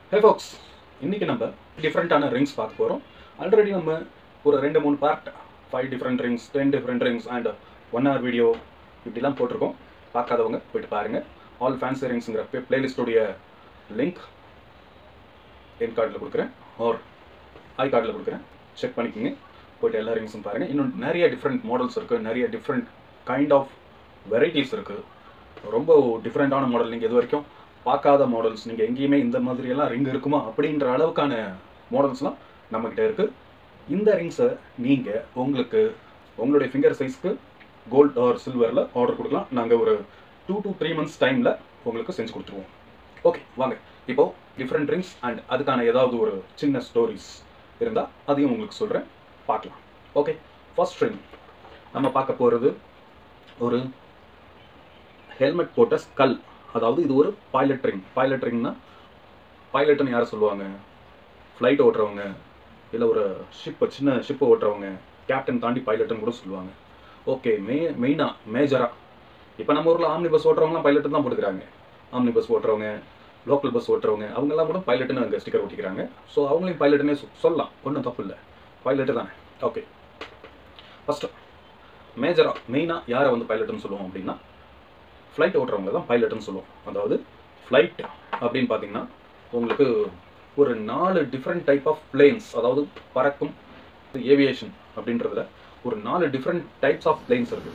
ஹே Fox இன்றைக்கி நம்ம டிஃப்ரெண்ட்டான ரிங்ஸ் பார்க்க போகிறோம் ஆல்ரெடி நம்ம ஒரு ரெண்டு மூணு part five different rings ten different rings and one hour video இப்படிலாம் போட்டிருக்கோம் பார்க்காதவங்க போயிட்டு பாருங்கள் ஆல் ஃபேன்சி ரிங்ஸுங்கிற பிளேலிஸ்டோடைய லிங்க் என் கார்டில் கொடுக்குறேன் ஆர் ஐ கார்டில் கொடுக்குறேன் செக் பண்ணிக்கோங்க போயிட்டு எல்லா ரிங்ஸும் பாருங்கள் இன்னும் நிறைய டிஃப்ரெண்ட் மாடல்ஸ் இருக்குது நிறைய டிஃப்ரெண்ட் கைண்ட் ஆஃப் வெரைட்டிஸ் இருக்குது ரொம்ப டிஃப்ரெண்ட்டான மாடல் நீங்கள் இது வரைக்கும் பார்க்காத மாடல்ஸ் நீங்கள் எங்கேயுமே இந்த மாதிரியெல்லாம் ரிங் இருக்குமா அப்படின்ற அளவுக்கான மாடல்ஸ்லாம் நம்மக்கிட்ட இருக்குது இந்த ரிங்ஸை நீங்கள் உங்களுக்கு உங்களுடைய ஃபிங்கர் சைஸ்க்கு கோல்ட் ஆர் சில்வரில் ஆர்டர் கொடுக்கலாம் நாங்கள் ஒரு டூ to த்ரீ மந்த்ஸ் டைமில் உங்களுக்கு செஞ்சு கொடுத்துருவோம் ஓகே வாங்க இப்போ டிஃப்ரெண்ட் ரிங்ஸ் அண்ட் அதுக்கான ஏதாவது ஒரு சின்ன ஸ்டோரிஸ் இருந்தால் அதையும் உங்களுக்கு சொல்கிறேன் பார்க்கலாம் ஓகே ஃபர்ஸ்ட் ரிங் நம்ம பார்க்க போகிறது ஒரு ஹெல்மெட் போட்ட ஸ்கல் அதாவது இது ஒரு பைலட் ரிங் பைலட் ரிங்னா பைலட்னு யாரை சொல்லுவாங்க ஃப்ளைட் ஓட்டுறவங்க இல்லை ஒரு ஷிப்பை சின்ன ஷிப்பை ஓட்டுறவங்க கேப்டன் தாண்டி பைலட்னு கூட சொல்லுவாங்க ஓகே மெ மெயினாக மேஜராக இப்போ நம்ம ஊரில் ஆம்னி பஸ் ஓட்டுறவங்களாம் பைலட்டு தான் போட்டுக்கிறாங்க ஆம்னி பஸ் ஓட்டுறவங்க லோக்கல் பஸ் ஓட்டுறவங்க அவங்கெல்லாம் கூட பைலட்டுன்னு அங்கே ஸ்டிக்கர் ஒட்டிக்கிறாங்க ஸோ அவங்களையும் பைலட்டுனே சொல்லலாம் ஒன்றும் தப்பு இல்லை பைலட்டு தானே ஓகே ஃபஸ்ட்டு மேஜராக மெயினாக யாரை வந்து பைலட்டுன்னு சொல்லுவோம் அப்படின்னா ஃப்ளைட் ஓட்டுறவங்க தான் பைலட்னு சொல்லுவோம் அதாவது ஃப்ளைட் அப்படின்னு பார்த்தீங்கன்னா உங்களுக்கு ஒரு நாலு டிஃப்ரெண்ட் டைப் ஆஃப் பிளேன்ஸ் அதாவது பறக்கும் ஏவியேஷன் அப்படின்றதுல ஒரு நாலு டிஃப்ரெண்ட் டைப்ஸ் ஆஃப் பிளேன்ஸ் இருக்கு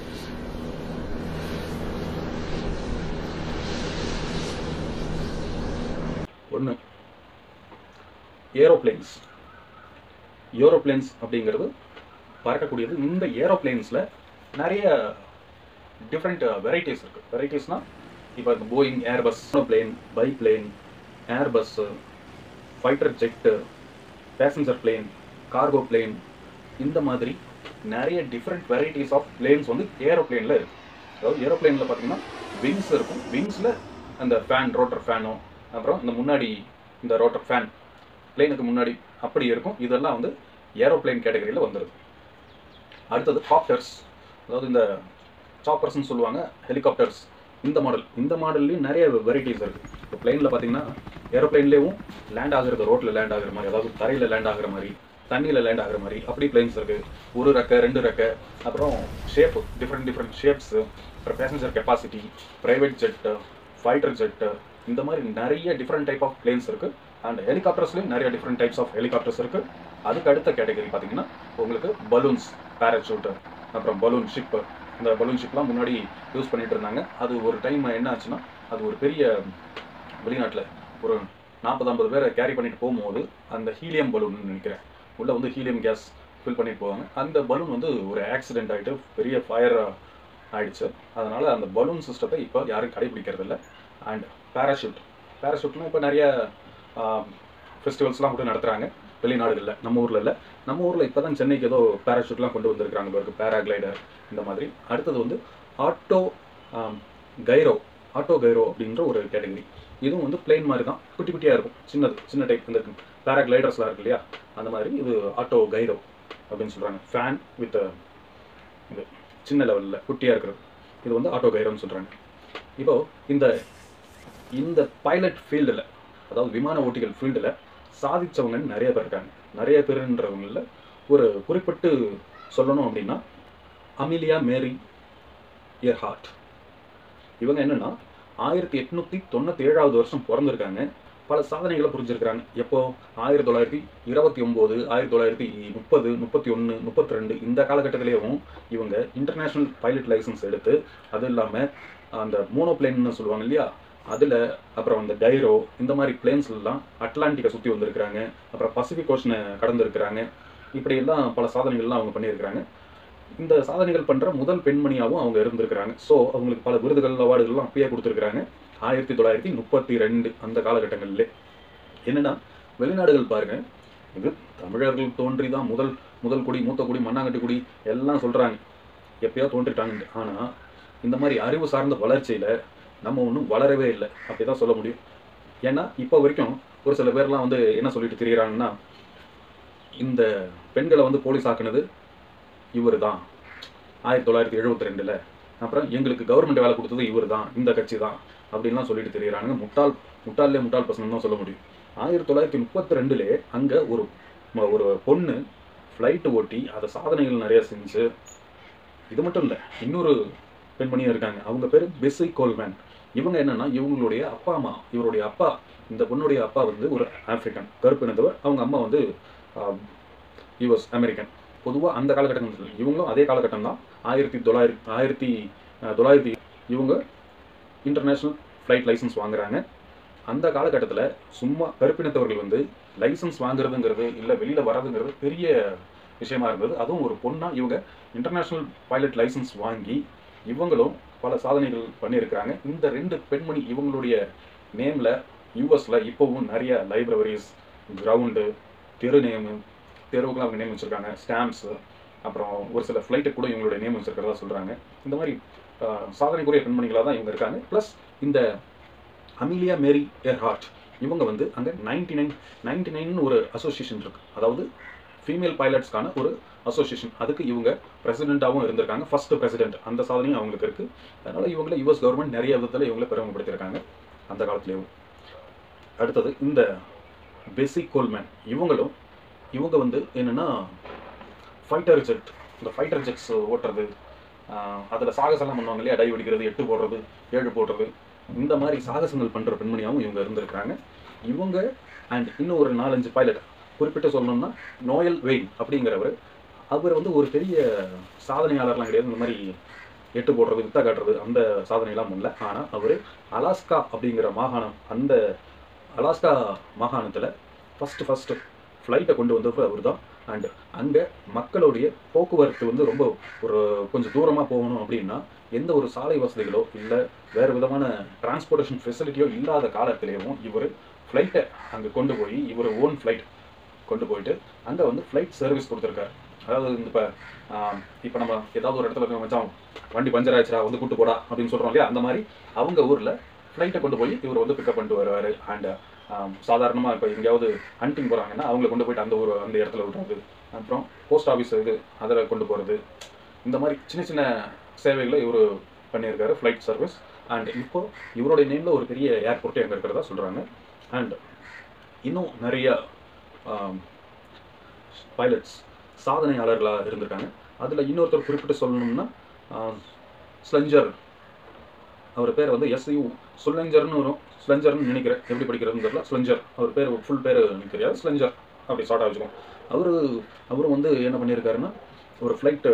ஒன்று ஏரோப்ளேன்ஸ் ஏரோப்ளேன்ஸ் அப்படிங்கிறது பறக்கக்கூடியது இந்த ஏரோப்ளேன்ஸில் நிறைய டிஃப்ரெண்ட் வெரைட்டிஸ் இருக்குது வெரைட்டிஸ்னால் இப்போ இந்த Boeing Airbus plane biplane Airbus fighter jet passenger plane cargo plane இந்த மாதிரி நிறைய டிஃப்ரெண்ட் வெரைட்டிஸ் ஆஃப் பிளேன்ஸ் வந்து ஏரோப்ளேனில் இருக்குது அதாவது ஏரோப்ளேனில் பார்த்தீங்கன்னா விங்ஸ் இருக்கும் விங்ஸில் அந்த ஃபேன் ரோட்டர் ஃபேனோ அப்புறம் இந்த முன்னாடி இந்த ரோட்டர் ஃபேன் பிளேனுக்கு முன்னாடி அப்படி இருக்கும் இதெல்லாம் வந்து ஏரோப்ளேன் கேட்டகரியில் வந்துடுது அடுத்தது காப்டர்ஸ் அதாவது இந்த சாப்பர்ஸ்னு சொல்லுவாங்க ஹெலிகாப்டர்ஸ் இந்த மாடல் இந்த மாடல்லையும் நிறைய வெரைட்டிஸ் இருக்குது இப்போ பிளெயினில் பார்த்தீங்கன்னா ஏரோப்ளேன்லேயும் லேண்ட் ஆகுறது ரோட்டில் லேண்ட் ஆகுற மாதிரி அதாவது தரையில் லேண்ட் ஆகுற மாதிரி தண்ணியில் லேண்ட் ஆகுற மாதிரி அப்படி பிளேன்ஸ் இருக்குது ஒரு ரெக்கை ரெண்டு ரெக்கை அப்புறம் ஷேப் டிஃப்ரெண்ட் டிஃப்ரெண்ட் ஷேப்ஸு அப்புறம் passenger capacity private jet fighter jet இந்த மாதிரி நிறைய டிஃப்ரெண்ட் டைப் ஆஃப் பிளேன்ஸ் இருக்குது அண்ட் ஹெலிகாப்டர்ஸ்லேயும் நிறைய டிஃப்ரெண்ட் டைப்ஸ் ஆஃப் ஹெலிகாப்டர்ஸ் இருக்குது அதுக்கு அடுத்த கேட்டகரி பார்த்தீங்கன்னா உங்களுக்கு பலூன்ஸ் பேராசூட்டு அப்புறம் பலூன் ஷிப்பு இந்த பலூன் ஷிப்லாம் முன்னாடி யூஸ் பண்ணிட்டு இருந்தாங்க அது ஒரு டைம் என்ன ஆச்சுன்னா அது ஒரு பெரிய வெளிநாட்டில் ஒரு நாற்பது ஐம்பது பேரை கேரி பண்ணிட்டு போகும்போது அந்த ஹீலியம் பலூன் நினைக்கிறேன் உள்ளே வந்து ஹீலியம் கேஸ் ஃபில் பண்ணிட்டு போவாங்க அந்த பலூன் வந்து ஒரு ஆக்சிடென்ட் ஆகிட்டு பெரிய ஃபயர் ஆயிடுச்சு அதனால் அந்த பலூன் சிஸ்டத்தை இப்போ யாரும் கடைபிடிக்கிறது இல்லை அண்ட் பேராஷூட் பேராஷூட்லாம் இப்போ நிறைய ஃபெஸ்டிவல்ஸ்லாம் கூட நடத்துகிறாங்க வெளிநாடுகளில் நம்ம ஊரில் இல்லை நம்ம ஊரில் இப்போ தான் சென்னைக்கு ஏதோ பேராஷூட்லாம் கொண்டு வந்திருக்காங்க பிறகு பேராகிளைடர் இந்த மாதிரி அடுத்தது வந்து ஆட்டோ கைரோ ஆட்டோ கைரோ அப்படின்ற ஒரு கேட்டகரி இதுவும் வந்து பிளெயின் மாதிரி தான் குட்டி குட்டியாக இருக்கும் சின்னது சின்ன டைப் இந்த பேராகிளைடர்ஸ்லாம் இருக்கு இல்லையா அந்த மாதிரி இது ஆட்டோ கைரோ அப்படின்னு சொல்கிறாங்க ஃபேன் வித் இது சின்ன லெவலில் குட்டியாக இருக்கிறது இது வந்து ஆட்டோ கைரோன்னு சொல்கிறாங்க இப்போது இந்த இந்த பைலட் ஃபீல்டில் அதாவது விமான ஓட்டிகள் ஃபீல்டில் சாதிச்சவங்க நிறைய பேர் இருக்காங்க நிறைய பேருன்றவங்களில் ஒரு குறிப்பிட்டு சொல்லணும் அப்படின்னா அமிலியா மேரி இயர்ஹார்ட் இவங்க என்னன்னா ஆயிரத்தி எட்நூற்றி தொண்ணூற்றி ஏழாவது வருஷம் பிறந்திருக்காங்க பல சாதனைகளை புரிஞ்சிருக்கிறாங்க எப்போ ஆயிரத்தி தொள்ளாயிரத்தி இருபத்தி ஒம்பது ஆயிரத்தி தொள்ளாயிரத்தி முப்பது முப்பத்தி ஒன்று முப்பத்தி ரெண்டு இந்த காலகட்டத்திலேயும் இவங்க இன்டர்நேஷ்னல் பைலட் லைசன்ஸ் எடுத்து அது இல்லாமல் அந்த மோனோப்ளேன்னு சொல்லுவாங்க இல்லையா அதில் அப்புறம் அந்த டைரோ இந்த மாதிரி பிளேன்ஸ்லாம் அட்லாண்டிக்கை சுற்றி வந்திருக்கிறாங்க அப்புறம் பசிபிக் ஓஷனை கடந்திருக்கிறாங்க இப்படியெல்லாம் பல சாதனைகள்லாம் அவங்க பண்ணியிருக்கிறாங்க இந்த சாதனைகள் பண்ணுற முதல் பெண்மணியாகவும் அவங்க இருந்திருக்கிறாங்க ஸோ அவங்களுக்கு பல விருதுகள் அவார்டுகள்லாம் அப்பயே கொடுத்துருக்குறாங்க ஆயிரத்தி தொள்ளாயிரத்தி முப்பத்தி ரெண்டு அந்த காலகட்டங்களிலே என்னென்னா வெளிநாடுகள் பாருங்கள் இது தமிழர்கள் தோன்றி தான் முதல் முதல் குடி மூத்த குடி மண்ணாங்கட்டி குடி எல்லாம் சொல்கிறாங்க எப்பயோ தோன்றிட்டாங்க ஆனால் இந்த மாதிரி அறிவு சார்ந்த வளர்ச்சியில் நம்ம ஒன்றும் வளரவே இல்லை அப்படி தான் சொல்ல முடியும் ஏன்னா இப்போ வரைக்கும் ஒரு சில பேர்லாம் வந்து என்ன சொல்லிட்டு திரியிறாங்கன்னா இந்த பெண்களை வந்து போலீஸ் ஆக்குனது இவர் தான் ஆயிரத்தி தொள்ளாயிரத்தி எழுபத்தி ரெண்டில் அப்புறம் எங்களுக்கு கவர்மெண்ட் வேலை கொடுத்தது இவர் தான் இந்த கட்சி தான் அப்படின்லாம் சொல்லிட்டு தெரியுறானுங்க முட்டாள் முட்டாள்லே முட்டாள் பசங்க தான் சொல்ல முடியும் ஆயிரத்தி தொள்ளாயிரத்தி முப்பத்தி ரெண்டுலே அங்கே ஒரு ம- ஒரு பொண்ணு ஃப்ளைட்டு ஓட்டி அதை சாதனைகள் நிறைய செஞ்சு இது மட்டும் இல்லை இன்னொரு பெண்மணியும் இருக்காங்க அவங்க பேர் பெஸி கோல்மேன் இவங்க என்னன்னா இவங்களுடைய அப்பா அம்மா இவருடைய அப்பா இந்த பொண்ணுடைய அப்பா வந்து ஒரு ஆப்பிரிக்கன் கருப்பு இனத்தவர் அவங்க அம்மா வந்து யூஎஸ் அமெரிக்கன் பொதுவாக அந்த காலகட்டத்தில் இவங்களும் அதே காலகட்டம் தான் ஆயிரத்தி தொள்ளாயிரத்தி ஆயிரத்தி அஹ், தொள்ளாயிரத்தி இவங்க இன்டர்நேஷ்னல் ஃப்ளைட் லைசன்ஸ் வாங்குறாங்க அந்த காலகட்டத்தில் சும்மா கருப்பினத்தவர்கள் வந்து லைசன்ஸ் வாங்குறதுங்கிறது இல்லை வெளியில் வர்றதுங்கிறது பெரிய விஷயமா இருந்தது அதுவும் ஒரு பொண்ணா இவங்க இன்டர்நேஷ்னல் பைலட் லைசன்ஸ் வாங்கி இவங்களும் பல சாதனைகள் பண்ணியிருக்கிறாங்க இந்த ரெண்டு பெண்மணி இவங்களுடைய நேமில் யூஎஸில் இப்போவும் நிறைய லைப்ரரிஸ் கிரவுண்டு தெரு நேமு தெருவுக்குலாம் அவங்க நேம் வச்சுருக்காங்க ஸ்டாம்ப்ஸு அப்புறம் ஒரு சில ஃப்ளைட்டுக்கு கூட இவங்களுடைய நேம் வச்சிருக்கிறதா சொல்கிறாங்க இந்த மாதிரி ஆஹ், சாதனைக்குரிய பெண்மணிகளாக தான் இவங்க இருக்காங்க ப்ளஸ் இந்த அமிலியா மேரி எர்ஹார்ட் இவங்க வந்து அங்கே நைன்டி நைன் நைன்டி நைன் ஒரு அசோசியேஷன் இருக்கு அதாவது ஃபீமேல் பைலட்ஸ்க்கான ஒரு அசோசியேஷன் அதுக்கு இவங்க பிரசிடெண்ட்டாகவும் இருந்திருக்காங்க ஃபர்ஸ்ட் பிரசிடென்ட் அந்த சாதனையும் அவங்களுக்கு இருக்கு அதனால இவங்கள யுஎஸ் கவர்மெண்ட் நிறைய விதத்தில் இவங்களை பெருமைப்படுத்தியிருக்காங்க அந்த காலத்துலேயும் அடுத்தது இந்த பெசி கோல்மேன் இவங்களும் இவங்க வந்து என்னன்னா ஃபைட்டர் ஜெட் இந்த ஃபைட்டர் ஜெட்ஸ் ஓட்டுறது அதில் சாகசம்லாம் பண்ணுவாங்க இல்லையா டை வெடிக்கிறது எட்டு போடுறது ஏழு போடுறது இந்த மாதிரி சாகசங்கள் பண்ணுற பெண்மணியாகவும் இவங்க இருந்திருக்கிறாங்க இவங்க அண்ட் இன்னும் ஒரு நாலஞ்சு பைலட் குறிப்பிட்டு சொல்லணும்னா நோயல் வெயின் அப்படிங்கிறவர் அவர் வந்து ஒரு பெரிய சாதனையாளர்லாம் கிடையாது இந்த மாதிரி எட்டு போடுறது வித்தா காட்டுறது அந்த சாதனையெல்லாம் பண்ணல ஆனால் அவர் அலாஸ்கா அப்படிங்கிற மாகாணம் அந்த அலாஸ்கா மாகாணத்தில் ஃபஸ்ட்டு ஃபஸ்ட்டு ஃப்ளைட்டை கொண்டு வந்தவர் அவர் தான் அண்ட் அங்கே மக்களுடைய போக்குவரத்து வந்து ரொம்ப ஒரு கொஞ்சம் தூரமாக போகணும் அப்படின்னா எந்த ஒரு சாலை வசதிகளோ இல்லை வேறு விதமான டிரான்ஸ்போர்ட்டேஷன் ஃபெசிலிட்டியோ இல்லாத காலத்திலேயும் இவர் ஃப்ளைட்டை அங்கே கொண்டு போய் இவர் ஓன் ஃப்ளைட் கொண்டு போயிட்டு அங்கே வந்து ஃப்ளைட் சர்வீஸ் கொடுத்துருக்காரு அதாவது இந்த இப்போ இப்போ நம்ம ஏதாவது ஒரு இடத்துல இருக்க மச்சான் வண்டி பஞ்சர் ஆயிடுச்சுடா வந்து கூட்டு போடா அப்படின்னு சொல்கிறோம் இல்லையா அந்த மாதிரி அவங்க ஊரில் ஃப்ளைட்டை கொண்டு போய் இவர் வந்து பிக்கப் பண்ணிட்டு வருவார் அண்ட் சாதாரணமாக இப்போ எங்கேயாவது ஹண்டிங் போகிறாங்கன்னா அவங்கள கொண்டு போயிட்டு அந்த ஊர் அந்த இடத்துல விடுறது அப்புறம் போஸ்ட் ஆஃபீஸ் இது அதில் கொண்டு போகிறது இந்த மாதிரி சின்ன சின்ன சேவைகளை இவர் பண்ணியிருக்காரு ஃப்ளைட் சர்வீஸ் அண்ட் இப்போ இவருடைய நேமில் ஒரு பெரிய ஏர்போர்ட்டே அங்கே இருக்கிறதா சொல்கிறாங்க அண்ட் இன்னும் நிறைய பைலட்ஸ் சாதனையாளர்களாக இருந்திருக்காங்க அதில் இன்னொருத்தர் குறிப்பிட்டு சொல்லணும்னா ஸ்லஞ்சர் அவர் பேர் வந்து எஸ்யூ சுல்லஞ்சர்னு வரும் ஸ்லஞ்சர்னு நினைக்கிறேன் எப்படி படிக்கிறதுன்னு தெரியல ஸ்லஞ்சர் அவர் பேர் ஃபுல் பேர் எனக்கு தெரியாது ஸ்லஞ்சர் அப்படி ஷார்ட்டாக வச்சுக்கோம் அவர் அவரும் வந்து என்ன பண்ணியிருக்காருன்னா ஒரு ஃப்ளைட்டு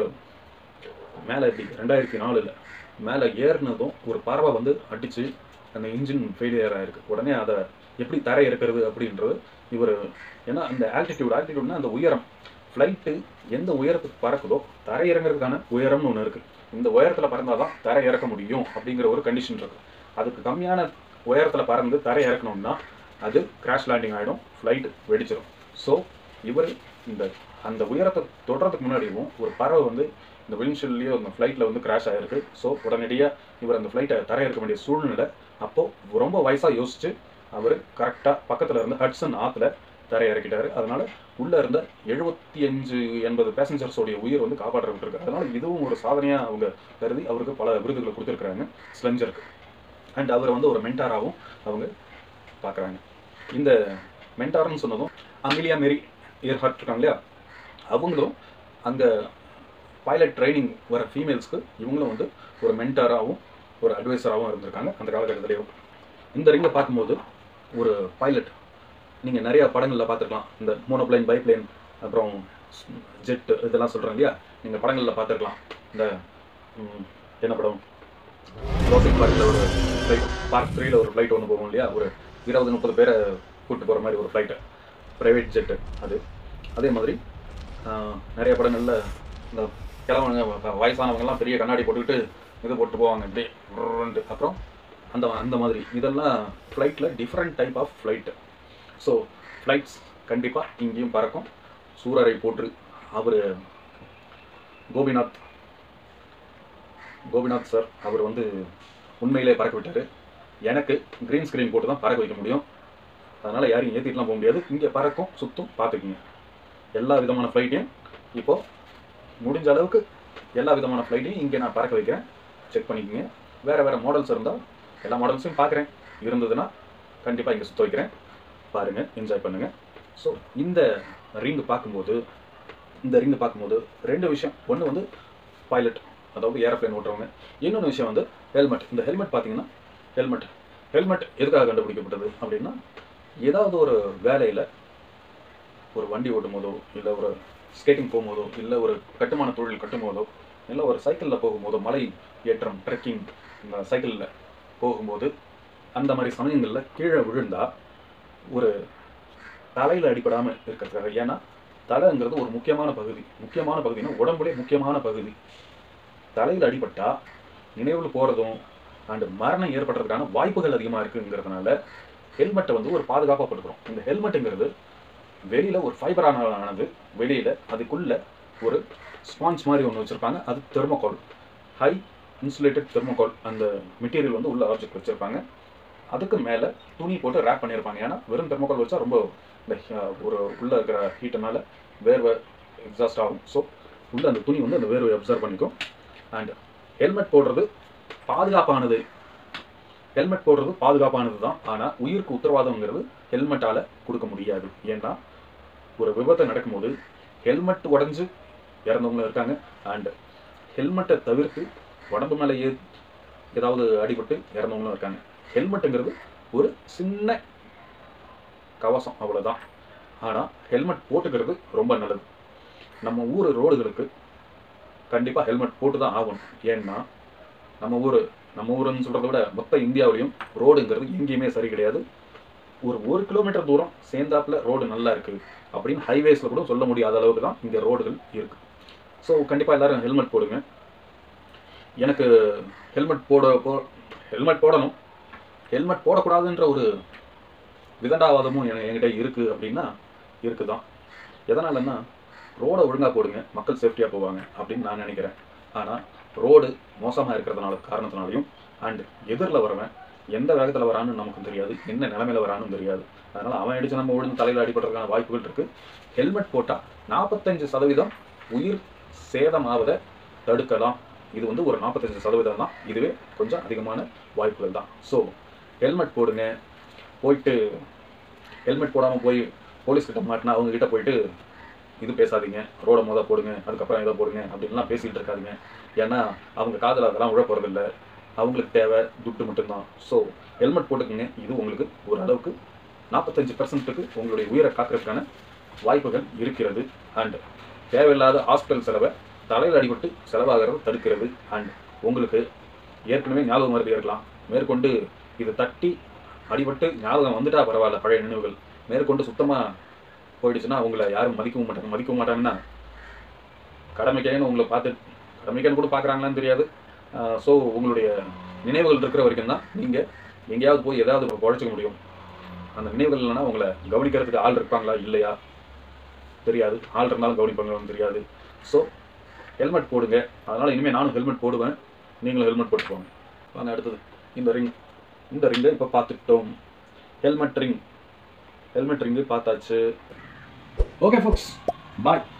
மேலே எப்படி ரெண்டாயிரத்தி நாலில் மேலே ஏறினதும் ஒரு பறவை வந்து அடித்து அந்த இன்ஜின் ஃபெயிலியர் ஆயிருக்கு உடனே அதை எப்படி தரை இருக்கிறது அப்படின்றது இவர் ஏன்னா அந்த ஆல்டிடியூட் ஆல்டிடியூட்னா அந்த உயரம் ஃப்ளைட்டு எந்த உயரத்துக்கு பறக்குதோ தரை இறங்குறதுக்கான உயரம்னு ஒன்று இருக்குது இந்த உயரத்தில் பறந்தால் தான் தரை இறக்க முடியும் அப்படிங்கிற ஒரு கண்டிஷன் இருக்குது அதுக்கு கம்மியான உயரத்தில் பறந்து தரை இறக்கணும்னா அது கிராஷ் லேண்டிங் ஆகிடும் ஃப்ளைட் வெடிச்சிடும் ஸோ இவர் இந்த அந்த உயரத்தை தொடுறதுக்கு முன்னாடியும் ஒரு பறவை வந்து இந்த விண்ஷீல்ட்லேயோ அந்த ஃப்ளைட்டில் வந்து கிராஷ் ஆகிருக்கு ஸோ உடனடியாக இவர் அந்த ஃப்ளைட்டை தரை இறக்க வேண்டிய சூழ்நிலை அப்போது ரொம்ப வயசாக யோசிச்சு அவர் கரெக்டாக பக்கத்தில் இருந்து ஹட்சன் ஆற்றுல தரை இறக்கிட்டாரு அதனால உள்ள இருந்த எழுபத்தி அஞ்சு எண்பது பேசஞ்சர்ஸோடைய உயிர் வந்து காப்பாற்றப்பட்டிருக்கு அதனால இதுவும் ஒரு சாதனையாக அவங்க கருதி அவருக்கு பல விருதுகளை கொடுத்துருக்குறாங்க ஸ்லஞ்சருக்கு அண்ட் அவரை வந்து ஒரு மென்டாராகவும் அவங்க பார்க்குறாங்க இந்த மென்டார்னு சொன்னதும் அமிலியா மேரி இயர்ஹார்ட் இருக்காங்க இல்லையா அவங்களும் அங்கே பைலட் ட்ரைனிங் வர ஃபீமேல்ஸ்க்கு இவங்களும் வந்து ஒரு மென்டாராகவும் ஒரு அட்வைசராகவும் இருந்திருக்காங்க அந்த காலகட்டத்திலேயும் இந்த ரிங்கை பார்க்கும்போது ஒரு பைலட் நீங்கள் நிறைய படங்களில் பார்த்துருக்கலாம் இந்த மோனோப்ளைன் பைப்ளைன் அப்புறம் ஜெட் இதெல்லாம் சொல்கிறேன் இல்லையா நீங்கள் படங்களில் பார்த்துருக்கலாம் இந்த ம், என்ன படம் ரோசிங் பார்க்கில் ஒரு ஃப்ளைட் பார்க் த்ரீல ஒரு ஃப்ளைட் ஒன்று போகும் இல்லையா ஒரு இருபது முப்பது பேரை கூப்பிட்டு போகிற மாதிரி ஒரு ஃப்ளைட்டு ப்ரைவேட் ஜெட்டு அது அதே மாதிரி ஆஹ், நிறைய படங்களில் இந்த கிழவனுங்க வ- வயசானவங்கெல்லாம் பெரிய கண்ணாடி போட்டுக்கிட்டு இது போட்டு போவாங்க இப்படி உருண்டு. அப்புறம் அந்த அந்த மாதிரி இதெல்லாம் ஃப்ளைட்டில் different type of flight so flights கண்டிப்பாக இங்கேயும் பறக்கும் சூரரை போற்று அவர் கோபிநாத் கோபிநாத் சார் அவர் வந்து உண்மையிலே பறக்க விட்டார் எனக்கு க்ரீன் ஸ்க்ரீன் போட்டு தான் பறக்க வைக்க முடியும் அதனால் யாரையும் ஏற்றிட்டுலாம் போக முடியாது இங்கே பறக்கும் சுத்தும் பார்த்துக்குங்க எல்லா விதமான ஃப்ளைட்டையும் இப்போது முடிஞ்ச அளவுக்கு எல்லா விதமான ஃப்ளைட்டையும் இங்கே நான் பறக்க வைக்கிறேன் செக் பண்ணிக்கோங்க வேறு வேறு மாடல்ஸ் இருந்தால் எல்லா மாடல்ஸையும் பார்க்குறேன் இருந்ததுன்னா கண்டிப்பாக இங்கே சுத்த வைக்கிறேன் பாருங்கள் என்ஜாய் பண்ணுங்கள் ஸோ இந்த ரிங்கு பார்க்கும்போது இந்த ரிங்கு பார்க்கும்போது ரெண்டு விஷயம் ஒன்று வந்து பைலட் அதாவது ஏரோப்ளேன் ஓட்டுறவங்க இன்னொன்று விஷயம் வந்து ஹெல்மெட் இந்த ஹெல்மெட் பார்த்தீங்கன்னா ஹெல்மெட் ஹெல்மெட் எதுக்காக கண்டுபிடிக்கப்பட்டது அப்படின்னா ஏதாவது ஒரு வேலையில் ஒரு வண்டி ஓட்டும் போதோ இல்லை ஒரு ஸ்கேட்டிங் போகும்போதோ இல்லை ஒரு கட்டுமான தொழில் கட்டும் போதோ இல்லை ஒரு சைக்கிளில் போகும்போதோ மலை ஏற்றம் ட்ரெக்கிங் இந்த சைக்கிளில் போகும்போது அந்த மாதிரி சமயங்களில் கீழே விழுந்தா ஒரு தலையில் அடிபடாமல் இருக்கிறதுக்காக ஏன்னா தலைங்கிறது ஒரு முக்கியமான பகுதி முக்கியமான பகுதினா உடம்புலே முக்கியமான பகுதி தலையில் அடிபட்டா நினைவில் போகிறதும் அண்டு மரணம் ஏற்படுறதுக்கான வாய்ப்புகள் அதிகமாக இருக்குங்கிறதுனால ஹெல்மெட்டை வந்து ஒரு பாதுகாப்பாக படுக்கிறோம் இந்த ஹெல்மெட்டுங்கிறது வெளியில் ஒரு ஃபைபரான ஆனது வெளியில் அதுக்குள்ள ஒரு ஸ்பான்ஸ் மாதிரி ஒன்று வச்சுருப்பாங்க அது தெர்மோகால் ஹை இன்சுலேட்டட் தெர்மோகால் அந்த மெட்டீரியல் வந்து உள்ள ஆப்ஜெக்ட் வச்சுருப்பாங்க அதுக்கு மேலே துணி போட்டு ரேப் பண்ணியிருப்பாங்க ஏன்னா வெறும் தெர்மோகால் வச்சா ரொம்ப இந்த ஹ- ஒரு உள்ளே இருக்கிற ஹீட்டனால வேர்வை எக்ஸாஸ்ட் ஆகும் ஸோ உள்ள அந்த துணி வந்து அந்த வேர்வை அப்சர்வ் பண்ணிக்கும் அண்ட் ஹெல்மெட் போடுறது பாதுகாப்பானது ஹெல்மெட் போடுறது பாதுகாப்பானது தான் ஆனால் உயிருக்கு உத்தரவாதம்ங்கிறது ஹெல்மெட்டால் கொடுக்க முடியாது ஏன்னா ஒரு விபத்து நடக்கும்போது ஹெல்மெட் உடஞ்சு இறந்தவங்களும் இருக்காங்க அண்ட் ஹெல்மெட்டை தவிர்த்து உடம்பு மேலே ஏ ஏதாவது அடிபட்டு இறந்தவங்களும் இருக்காங்க ஹெல்மெட்டுங்கிறது ஒரு சின்ன கவசம் அவ்வளோதான் ஆனால் ஹெல்மெட் போட்டுக்கிறது ரொம்ப நல்லது நம்ம ஊர் ரோடுகளுக்கு கண்டிப்பாக ஹெல்மெட் போட்டு தான் ஆகணும் ஏன்னா நம்ம ஊர் நம்ம ஊருன்னு சொல்கிறத விட மொத்த இந்தியாவிலையும் ரோடுங்கிறது எங்கேயுமே சரி கிடையாது ஒரு ஒரு கிலோமீட்டர் தூரம் சேர்ந்தாப்புல ரோடு நல்லா இருக்குது அப்படின்னு ஹைவேஸில் கூட சொல்ல முடியாத அளவுக்கு தான் இங்கே ரோடுகள் இருக்குது ஸோ கண்டிப்பாக எல்லாரும் ஹெல்மெட் போடுங்க எனக்கு ஹெல்மெட் போட போ ஹெல்மெட் போடணும் ஹெல்மெட் போடக்கூடாதுன்ற ஒரு விதண்டாவாதமும் என் என்கிட்ட இருக்குது அப்படின்னா இருக்குது தான் எதனாலன்னா ரோடை ஒழுங்காக போடுங்க மக்கள் சேஃப்டியாக போவாங்க அப்படின்னு நான் நினைக்கிறேன் ஆனால் ரோடு மோசமாக இருக்கிறதுனால காரணத்தினாலையும் அண்ட் எதிரில் வரவன் எந்த வேகத்தில் வரான்னு நமக்கும் தெரியாது என்ன நிலமையில வரான்னு தெரியாது அதனால் அவன் அடித்து நம்ம விழுந்து தலையில் அடிபடுறதுக்கான வாய்ப்புகள் இருக்குது ஹெல்மெட் போட்டால் நாற்பத்தஞ்சு சதவீதம் உயிர் சேதமாவதை தடுக்கலாம் இது வந்து ஒரு நாற்பத்தஞ்சு சதவீதம் தான் இதுவே கொஞ்சம் அதிகமான வாய்ப்புகள் தான் ஸோ ஹெல்மெட் போடுங்க போயிட்டு ஹெல்மெட் போடாமல் போய் போலீஸ் கிட்ட மாட்டினா அவங்க கிட்ட போயிட்டு இது பேசாதீங்க ரோட முத போடுங்க அதுக்கப்புறம் இதை போடுங்க அப்படின்லாம் பேசிகிட்டு இருக்காதீங்க ஏன்னா அவங்க காதில் அதெல்லாம் உழ போகிறதில்ல அவங்களுக்கு தேவை துட்டு மட்டும்தான் ஸோ ஹெல்மெட் போட்டுக்கோங்க இது உங்களுக்கு ஒரு அளவுக்கு நாற்பத்தஞ்சு பர்சன்ட்டுக்கு உங்களுடைய உயிரை காக்கிறதுக்கான வாய்ப்புகள் இருக்கிறது அண்ட் தேவையில்லாத ஹாஸ்பிட்டல் செலவை தலையில் அடிபட்டு செலவாகிறத தடுக்கிறது அண்ட் உங்களுக்கு ஏற்கனவே ஞாபகம் மருதி இருக்கலாம் மேற்கொண்டு இது தட்டி அடிபட்டு ஞாபகம் வந்துட்டா பரவாயில்ல பழைய நினைவுகள் மேற்கொண்டு சுத்தமாக போயிடுச்சுன்னா உங்களை யாரும் மதிக்கவும் மாட்டாங்க மதிக்கவும் மாட்டாங்கன்னா கடமைக்கேன்னு உங்களை பார்த்து கடமைக்கேன்னு கூட பார்க்குறாங்களான்னு தெரியாது ஸோ உங்களுடைய நினைவுகள் இருக்கிற வரைக்கும் தான் நீங்கள் எங்கேயாவது போய் ஏதாவது உழைச்சிக்க முடியும் அந்த நினைவுகள் இல்லைன்னா உங்களை கவனிக்கிறதுக்கு ஆள் இருப்பாங்களா இல்லையா தெரியாது ஆள் இருந்தாலும் கவனிப்பாங்களான்னு தெரியாது ஸோ ஹெல்மெட் போடுங்க அதனால் இனிமேல் நானும் ஹெல்மெட் போடுவேன் நீங்களும் ஹெல்மெட் போட்டுக்கோங்க வாங்க அடுத்தது இந்த ரிங் இந்த ரிங்கை இப்போ பார்த்துக்கிட்டோம் ஹெல்மெட் ரிங் ஹெல்மெட் ரிங்கு பார்த்தாச்சு ஓகே ஃபோக்ஸ் பாய்